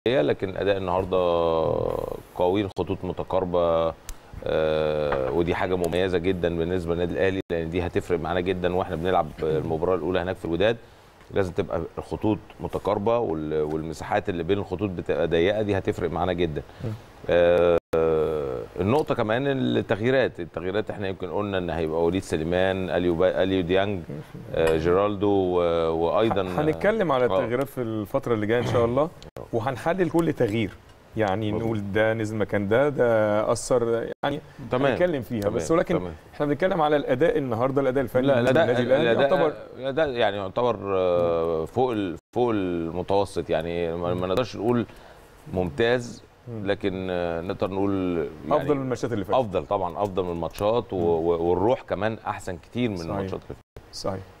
لكن اداء النهارده قوي الخطوط متقاربه آه، ودي حاجه مميزه جدا بالنسبه للنادي الاهلي لان دي هتفرق معانا جدا واحنا بنلعب المباراه الاولى هناك في الوداد لازم تبقى الخطوط متقاربه وال- والمساحات اللي بين الخطوط بتبقى ضيقه دي هتفرق معانا جدا آه، آه، النقطة كمان التغييرات، التغييرات احنا يمكن قلنا ان هيبقى وليد سليمان، اليو با... اليو ديانج، آه، جيرالدو و- وايضا هنتكلم على آه. التغييرات في الفتره اللي جايه ان شاء الله وهنحلل كل تغيير يعني مظبوط. نقول ده نزل مكان ده ده اثر يعني تمام هنتكلم فيها تمام، بس ولكن تمام. احنا بنتكلم على الاداء النهارده الاداء الفني لا بالنسبة الاداء للنادي الاهلي الاداء يعتبر الاداء يعني يعتبر آه، فوق ال- فوق المتوسط يعني ما ما نقدرش نقول ممتاز لكن آه، نقدر نقول يعني افضل من الماتشات اللي فاتت افضل طبعا افضل من الماتشات و- و- والروح كمان احسن كتير من صحيح. الماتشات اللي فاتت. صحيح